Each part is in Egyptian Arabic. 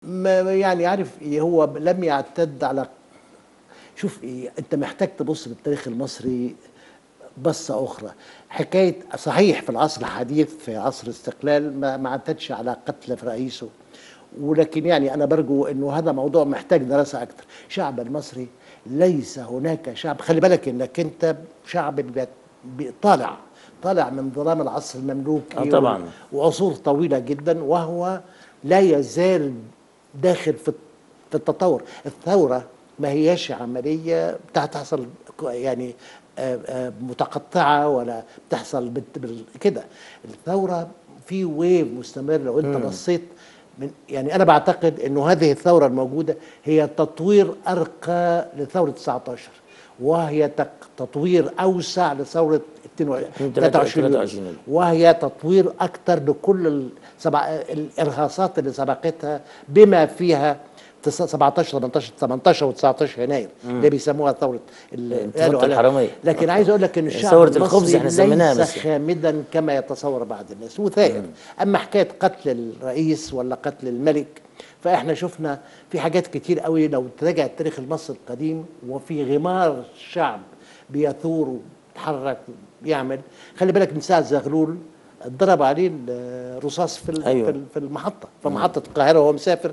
ما يعني عارف إيه هو لم يعتد على شوف ايه انت محتاج تبص للتاريخ المصري بصة أخرى حكاية صحيح في العصر الحديث في عصر الاستقلال ما ما اعتدش على قتل في رئيسه ولكن يعني أنا برجو أنه هذا موضوع محتاج دراسة أكثر الشعب المصري ليس هناك شعب خلي بالك أنك أنت شعب بي- بي- طالع طالع من ظلام العصر المملوكي آه طبعاً. وعصور طويلة جدا وهو لا يزال داخل في في التطور الثورة ما هياش عملية بتاع تحصل ك- يعني آه، آه، متقطعة ولا بتحصل بت- بال- كده الثورة في ويف مستمر لو انت بصيت من يعني انا بعتقد انه هذه الثورة الموجودة هي تطوير ارقى لثورة 19 وهي تق- تطوير اوسع لثورة 22 23 يوليو. 23. وهي تطوير اكثر لكل السبع الارهاصات اللي سبقتها بما فيها تس- 17 18 18 و19 يناير اللي بيسموها ثوره ال- ثورة قالوا عليها. الحرمية. لكن عايز اقول لك ان الشعب ثورة الخبز المصري احنا سميناها ليس بس. خامدا كما يتصور بعض الناس وثائر اما حكايه قتل الرئيس ولا قتل الملك فاحنا شفنا في حاجات كتير قوي لو تراجع التاريخ المصري القديم وفي غمار الشعب بيثور ويتحرك ويعمل خلي بالك من ساعه زغلول اتضرب عليه الرصاص في ال- أيوة. في ال- في المحطه في محطه القاهره وهو مسافر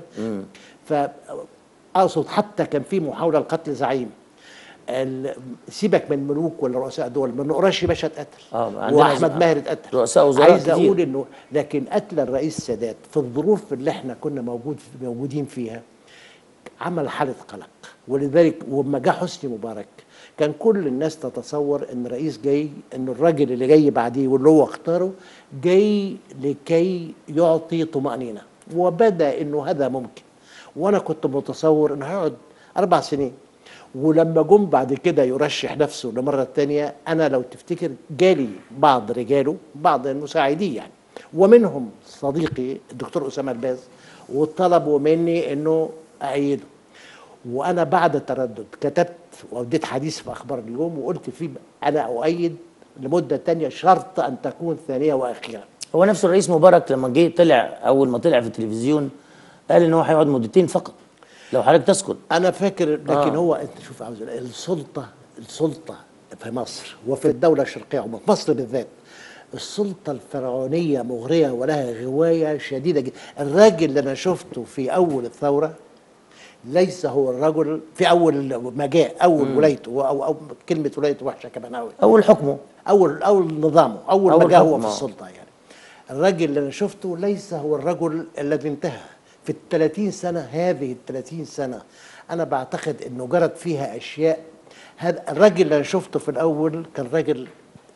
فاقصد حتى كان في محاوله لقتل زعيم ال- سيبك من ملوك ولا رؤساء دول من قريش باشا اتقتل آه، عندنا واحمد ز- ماهر اتقتل رؤساء وزراء عايز كتير. اقول انه لكن قتل الرئيس السادات في الظروف اللي احنا كنا موجود موجودين فيها عمل حاله قلق ولذلك وما جه حسني مبارك كان كل الناس تتصور ان الرئيس جاي ان الراجل اللي جاي بعديه واللي هو اختاره جاي لكي يعطي طمانينه وبدا انه هذا ممكن وانا كنت متصور انه هيقعد اربع سنين ولما جم بعد كده يرشح نفسه لمرة تانية أنا لو تفتكر جالي بعض رجاله بعض المساعدين يعني ومنهم صديقي الدكتور أسامة الباز وطلبوا مني أنه أأيده وأنا بعد تردد كتبت وأديت حديث في أخبار اليوم وقلت فيه أنا أؤيد لمدة تانية شرط أن تكون ثانية وأخيرة هو نفس الرئيس مبارك لما جه طلع اول ما طلع في التلفزيون قال ان هو هيقعد مدتين فقط لو حضرتك تسكت انا فاكر لكن آه. آه. هو انت شوف عاوز أقول إيه، السلطه السلطه في مصر وفي الدوله الشرقيه عموما في مصر بالذات السلطه الفرعونيه مغريه ولها غوايه شديده جدا الراجل اللي انا شفته في اول الثوره ليس هو الرجل في اول ما جاء اول ولايته او, أو كلمه ولايته وحشه كمان قوي اول حكمه اول اول نظامه اول, أول ما جاء هو حكم، في آه. السلطه يعني الراجل اللي انا شفته ليس هو الرجل الذي انتهى في ال 30 سنه هذه ال 30 سنه انا بعتقد انه جرت فيها اشياء هذا الراجل اللي انا شفته في الاول كان راجل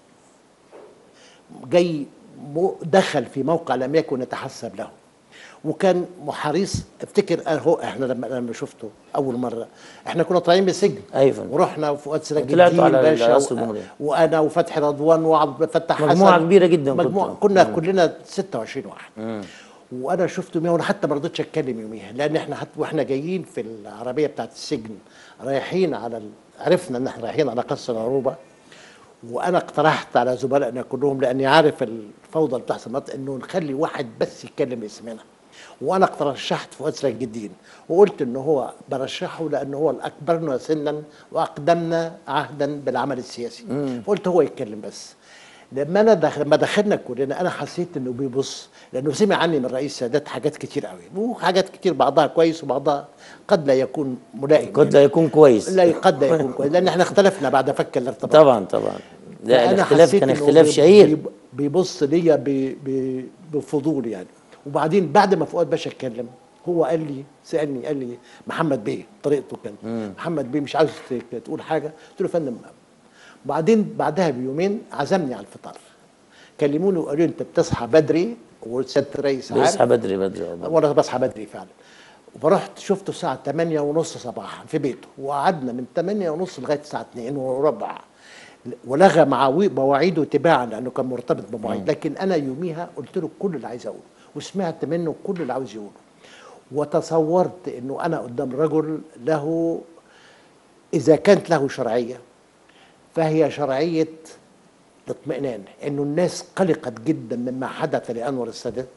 جاي مو- دخل في موقع لم يكن يتحسب له وكان حريص افتكر اهو احنا لما لما شفته اول مره احنا كنا طالعين من السجن أيوة فندم. ورحنا وفؤاد سراج طلعتوا الدين على باشا رئاسة و- الجمهورية. وانا وفتحي رضوان وعبد الفتاح حسن مجموعة كبيرة جدا مجموعة كنتوا. كنا كلنا 26 واحد وانا شفته يوميها وانا حتى ما رضيتش اتكلم يوميها لان احنا حتى واحنا جايين في العربيه بتاعت السجن رايحين على ال... عرفنا ان احنا رايحين على قصر العروبه وانا اقترحت على زملائنا كلهم لاني عارف الفوضى اللي بتحصل مناطق انه نخلي واحد بس يتكلم اسمنا وانا اقترشحت فؤاد سراج الدين وقلت ان هو برشحه لانه هو الاكبرنا سنا واقدمنا عهدا بالعمل السياسي فقلت هو يتكلم بس لما انا دخل لما دخلنا كلنا انا حسيت انه بيبص لانه سمع عني من رئيس السادات حاجات كتير قوي وحاجات كتير بعضها كويس وبعضها قد لا يكون ملائم قد لا يكون كويس لا قد لا يكون كويس لان احنا اختلفنا بعد فك الارتباط طبعا طبعا لا فأنا الاختلاف حسيت كان إنه اختلاف بي- شهير بي- بيبص ليا ب- ب- بفضول يعني وبعدين بعد ما فؤاد باشا اتكلم هو قال لي سالني قال لي محمد بيه طريقته كانت محمد بيه مش عاوز ت- تقول حاجه قلت له يا فندم بعدين بعدها بيومين عزمني على الفطار كلموني وقالوا لي انت بتصحى بدري وسياده الرئيس عارف بيصحى بدري بدري والله. وانا بصحى بدري فعلا فرحت شفته الساعة 8 ونص صباحا في بيته وقعدنا من 8 ونص لغاية الساعة 2 وربع ولغى معاوي- مواعيده تباعا لأنه كان مرتبط بمواعيد لكن أنا يوميها قلت له كل اللي عايز أقوله وسمعت منه كل اللي عاوز يقوله وتصورت أنه أنا قدام رجل له إذا كانت له شرعية فهي شرعية الاطمئنان انه الناس قلقت جدا مما حدث لانور السادات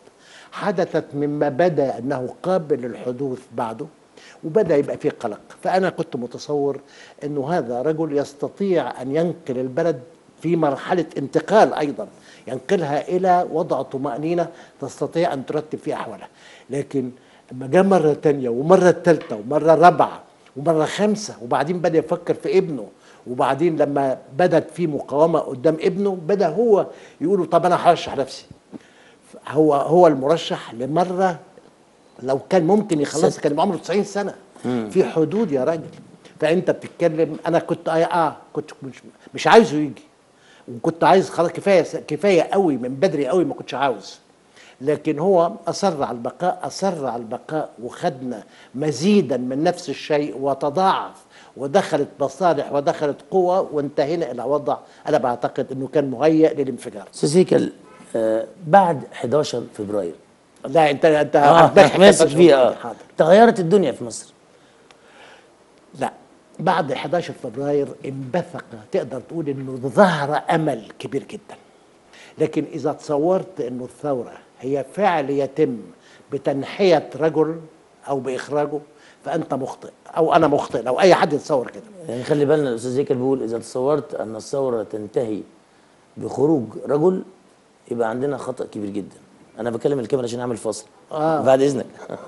حدثت مما بدا انه قابل للحدوث بعده وبدا يبقى فيه قلق فانا كنت متصور انه هذا رجل يستطيع ان ينقل البلد في مرحله انتقال ايضا ينقلها الى وضع طمانينه تستطيع ان ترتب فيه احوالها لكن لما جاء مره تانية ومره ثالثه ومره رابعه ومره خامسه وبعدين بدا يفكر في ابنه وبعدين لما بدت في مقاومه قدام ابنه بدا هو يقول طب انا هرشح نفسي هو هو المرشح لمره لو كان ممكن يخلص كان يبقى عمره 90 سنه في حدود يا راجل فانت بتتكلم انا كنت اه, آه كنت مش, مش عايزه يجي وكنت عايز خلاص كفايه كفايه قوي من بدري قوي ما كنتش عاوز لكن هو اصر على البقاء اصر على البقاء وخدنا مزيدا من نفس الشيء وتضاعف ودخلت مصالح ودخلت قوة وانتهينا الى وضع انا بعتقد انه كان مهيئ للانفجار استاذ هيكل آه بعد 11 فبراير لا انت انت اه عندك ماسك حكاية فيه اه حاضر. تغيرت الدنيا في مصر لا بعد 11 فبراير انبثق تقدر تقول انه ظهر امل كبير جدا لكن اذا تصورت انه الثوره هي فعل يتم بتنحيه رجل او باخراجه فانت مخطئ او انا مخطئ لو اي حد يتصور كده يعني خلي بالنا الاستاذ هيكل بيقول اذا تصورت ان الثوره تنتهي بخروج رجل يبقى عندنا خطا كبير جدا انا بكلم الكاميرا عشان اعمل فاصل آه. بعد اذنك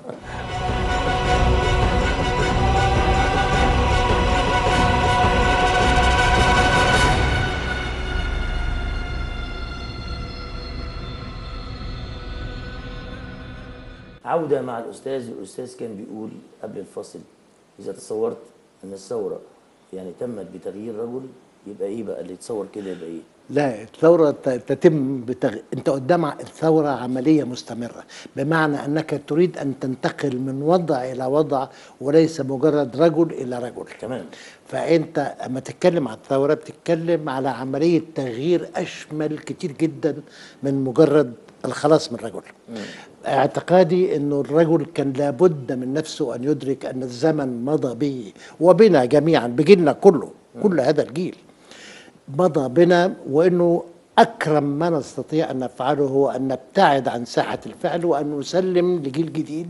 عودة مع الأستاذ الأستاذ كان بيقول قبل الفصل إذا تصورت أن الثورة يعني تمت بتغيير رجل يبقى إيه بقى اللي يتصور كده يبقى إيه؟ لا الثورة ت- تتم بتغ... انت قدام ع- الثورة عملية مستمرة بمعنى انك تريد ان تنتقل من وضع الى وضع وليس مجرد رجل الى رجل تمام فانت اما تتكلم عن الثورة بتتكلم على عملية تغيير اشمل كتير جدا من مجرد الخلاص من رجل اعتقادي انه الرجل كان لابد من نفسه ان يدرك ان الزمن مضى به وبنا جميعا بجيلنا كله كل هذا الجيل مضى بنا وانه اكرم ما نستطيع ان نفعله هو ان نبتعد عن ساحه الفعل وان نسلم لجيل جديد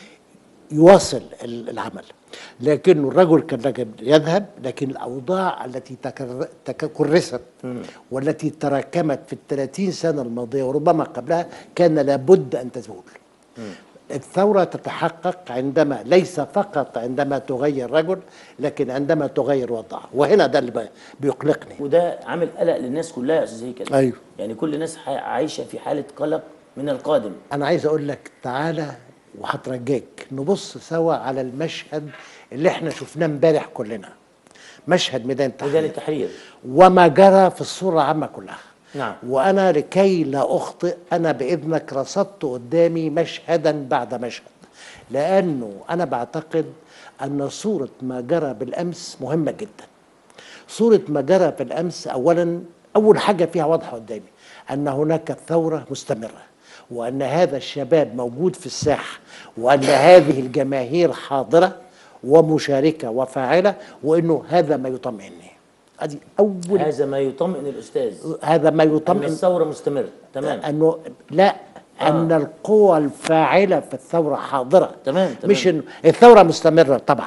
يواصل ال- العمل لكن الرجل كان يجب يذهب لكن الاوضاع التي تكر- تكرست والتي تراكمت في الثلاثين سنه الماضيه وربما قبلها كان لابد ان تزول الثورة تتحقق عندما ليس فقط عندما تغير رجل لكن عندما تغير وضعه وهنا ده اللي بي- بيقلقني وده عامل قلق للناس كلها يا أستاذ هيكل أيوه. يعني كل الناس ح- عايشة في حالة قلق من القادم انا عايز اقول لك تعالى وهترجاك نبص سوا على المشهد اللي احنا شفناه امبارح كلنا مشهد ميدان ميدان التحرير التحرير وما جرى في الصورة العامة كلها نعم. وأنا لكي لا أخطئ أنا بإذنك رصدت قدامي مشهدا بعد مشهد لأنه أنا بعتقد أن صورة ما جرى بالأمس مهمة جدا صورة ما جرى بالأمس أولا أول حاجة فيها واضحة قدامي أن هناك ثورة مستمرة وأن هذا الشباب موجود في الساحة وأن هذه الجماهير حاضرة ومشاركة وفاعلة وأنه هذا ما يطمئنني هذه أول هذا ما يطمئن الأستاذ هذا ما أن يطمئن الثورة مستمرة تمام انه لا ان القوى الفاعله في الثوره حاضره تمام، تمام. مش انه الثوره مستمره طبعا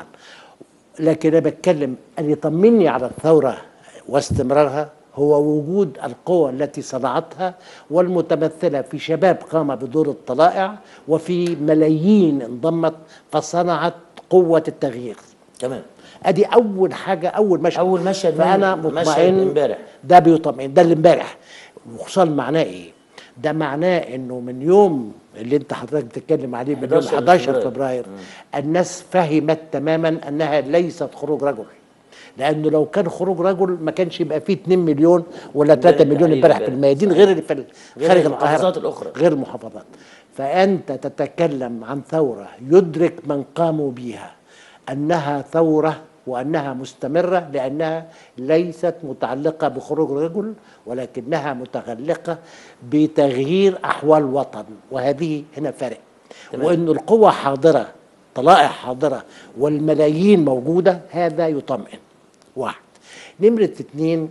لكن انا بتكلم اللي يطمني على الثوره واستمرارها هو وجود القوى التي صنعتها والمتمثله في شباب قام بدور الطلائع وفي ملايين انضمت فصنعت قوه التغيير تمام ادي اول حاجه اول مشهد أول مشهد من فانا مشهد مطمئن امبارح. ده بيطمئن ده اللي امبارح وخصوصا معناه ايه ده معناه انه من يوم اللي انت حضرتك بتتكلم عليه من يوم 11 11 فبراير. فبراير الناس فهمت تماما انها ليست خروج رجل لانه لو كان خروج رجل ما كانش يبقى فيه 2 مليون ولا 3 مليون التحرير امبارح في امبارح. الميادين صحيح. غير اللي في ال- غير خارج المحافظات القاهره الأخرى. غير المحافظات فأنت تتكلم عن ثورة يدرك من قاموا بها أنها ثورة وأنها مستمرة لأنها ليست متعلقة بخروج رجل ولكنها متعلقة بتغيير أحوال وطن وهذه هنا فرق تمام. وأن القوة حاضرة طلائع حاضرة والملايين موجودة هذا يطمئن واحد نمرة اتنين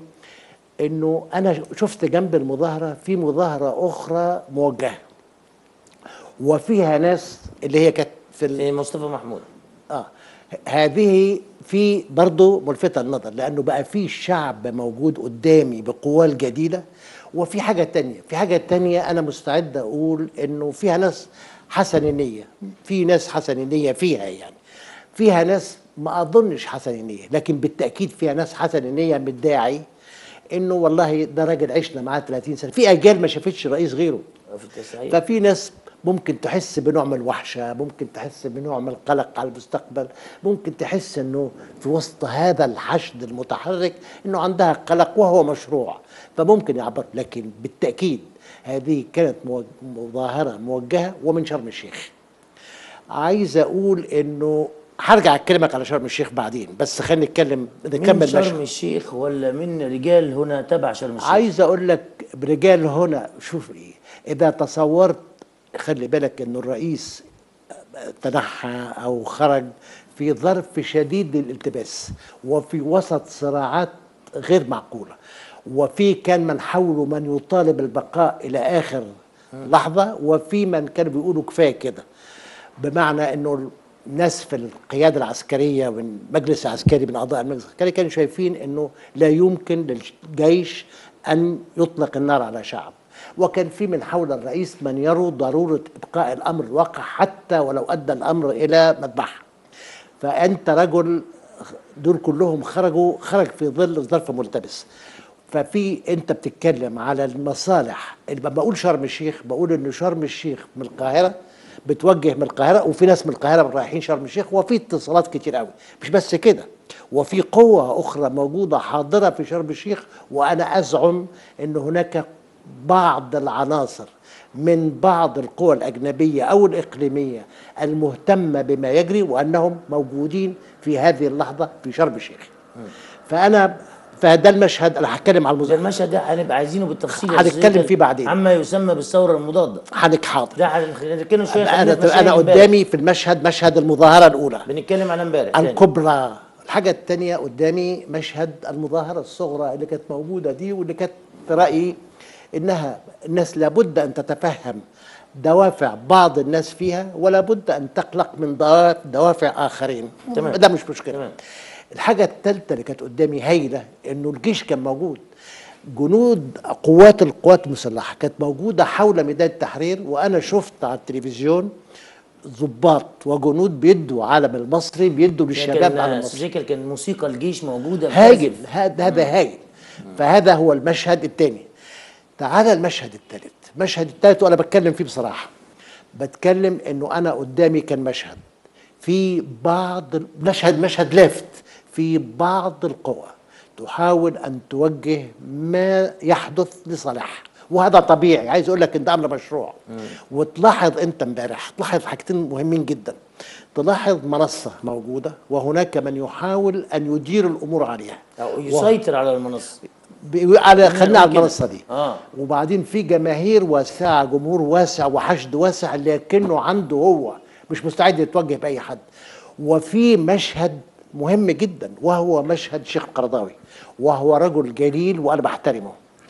انه انا شفت جنب المظاهرة في مظاهرة اخرى موجهة وفيها ناس اللي هي كانت في ال- إيه، مصطفى محمود اه هذه في برضه ملفتة النظر لأنه بقى في شعب موجود قدامي بقواه الجديدة وفي حاجة تانية في حاجة تانية أنا مستعد أقول إنه فيها ناس حسن النية في ناس حسن النية فيها يعني فيها ناس ما أظنش حسن النية لكن بالتأكيد فيها ناس حسن النية مدعي إنه والله ده راجل عشنا معاه 30 سنة في أجيال ما شافتش رئيس غيره في التسعين ففي ناس ممكن تحس بنوع من الوحشة ممكن تحس بنوع من القلق على المستقبل ممكن تحس انه في وسط هذا الحشد المتحرك انه عندها قلق وهو مشروع فممكن يعبر لكن بالتأكيد هذه كانت موج- مظاهرة موجهة ومن شرم الشيخ عايز اقول انه هرجع اكلمك على شرم الشيخ بعدين بس خلينا نتكلم من نكمل شرم مشهد الشيخ ولا من رجال هنا تبع شرم الشيخ عايز اقول لك رجال هنا شوف ايه اذا تصورت خلي بالك انه الرئيس تنحى او خرج في ظرف شديد للالتباس وفي وسط صراعات غير معقوله وفي كان من حاولوا من يطالب البقاء الى اخر لحظه وفي من كانوا بيقولوا كفايه كده بمعنى انه الناس في القياده العسكريه والمجلس العسكري من اعضاء المجلس العسكري كانوا شايفين انه لا يمكن للجيش ان يطلق النار على شعب وكان في من حول الرئيس من يروا ضروره ابقاء الامر الواقع حتى ولو ادى الامر الى مذبحه فانت رجل دول كلهم خرجوا خرج في ظل ظرف ملتبس ففي انت بتتكلم على المصالح اللي لما بقول شرم الشيخ بقول ان شرم الشيخ من القاهره بتوجه من القاهره وفي ناس من القاهره رايحين شرم الشيخ وفي اتصالات كتير قوي مش بس كده وفي قوة أخرى موجودة حاضرة في شرم الشيخ وأنا أزعم أن هناك بعض العناصر من بعض القوى الأجنبية أو الإقليمية المهتمة بما يجري وأنهم موجودين في هذه اللحظة في شرم الشيخ فأنا فده المشهد أنا هتكلم على ده المظاهرة المشهد ده هنبقى عايزينه بالتفصيل يا هنتكلم أستاذ فيه بعدين. عما يسمى بالثورة المضادة حضرتك حاضر ده هنتكلم شوية خلينا في أنا مشاهد أنا امبارح. قدامي في المشهد مشهد المظاهرة الأولى بنتكلم عن امبارح تاني. الكبرى الحاجة التانية قدامي مشهد المظاهرة الصغرى اللي كانت موجودة دي واللي كانت في رأيي إنها الناس لابد أن تتفهم دوافع بعض الناس فيها ولا بد أن تقلق من دوا- دوافع آخرين تمام. ده مش مشكلة تمام. الحاجة الثالثة اللي كانت قدامي هايلة إنه الجيش كان موجود جنود قوات القوات المسلحة كانت موجودة حول ميدان التحرير وأنا شفت على التلفزيون ضباط وجنود بيدوا علم المصري بيدوا للشباب على كان المصري تفتكر كان موسيقى الجيش موجودة هاجل هذا هذا هاجل فهذا هو المشهد الثاني تعال المشهد الثالث المشهد الثالث وانا بتكلم فيه بصراحه بتكلم انه انا قدامي كان مشهد في بعض مشهد مشهد لافت في بعض القوى تحاول ان توجه ما يحدث لصالحها وهذا طبيعي عايز اقول لك انت عامله مشروع وتلاحظ انت امبارح تلاحظ حاجتين مهمين جدا تلاحظ منصه موجوده وهناك من يحاول ان يدير الامور عليها أو وه- يسيطر على المنصة بي- على خلينا على كده. المنصه دي آه. وبعدين في جماهير واسعه جمهور واسع وحشد واسع لكنه عنده هو مش مستعد يتوجه باي حد وفي مشهد مهم جدا وهو مشهد شيخ قرضاوي وهو رجل جليل وانا بحترمه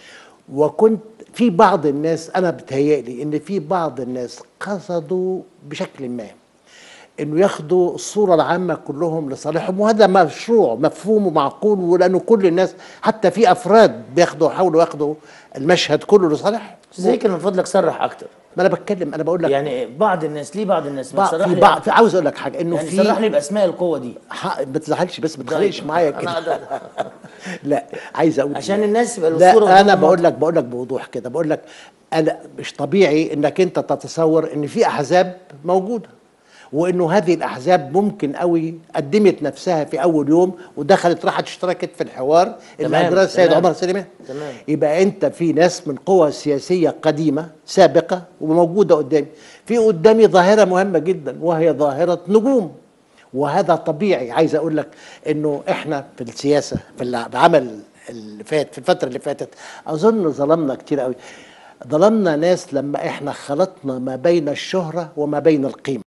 وكنت في بعض الناس انا بتهيألي ان في بعض الناس قصدوا بشكل ما انه ياخدوا الصوره العامه كلهم لصالحهم وهذا مشروع مفهوم ومعقول ولانه كل الناس حتى في افراد بياخدوا حاولوا ياخدوا المشهد كله لصالحهم زي كان من فضلك صرح أكتر ما انا بتكلم انا بقول لك يعني بعض الناس ليه بعض الناس ما بعض تصرح في لي بعض في عاوز اقول لك حاجه انه يعني في صرح لي بأسماء القوة دي ح- ما تزعلش بس ما تتخانقش معايا أنا كده أقدر- لا عايز اقول عشان إيه؟ الناس يبقى الصورة لا انا قدامهم بقول لك بقول لك بوضوح كده بقول لك انا مش طبيعي انك انت تتصور ان في احزاب موجوده وانه هذه الاحزاب ممكن قوي قدمت نفسها في اول يوم ودخلت راحت اشتركت في الحوار اللي تمام، اجراه السيد تمام. عمر سليمان تمام. يبقى انت في ناس من قوى سياسيه قديمه سابقه وموجوده قدامي في قدامي ظاهره مهمه جدا وهي ظاهره نجوم وهذا طبيعي عايز اقول لك انه احنا في السياسه في العمل اللي فات في الفتره اللي فاتت اظن ظلمنا كتير قوي ظلمنا ناس لما احنا خلطنا ما بين الشهره وما بين القيمه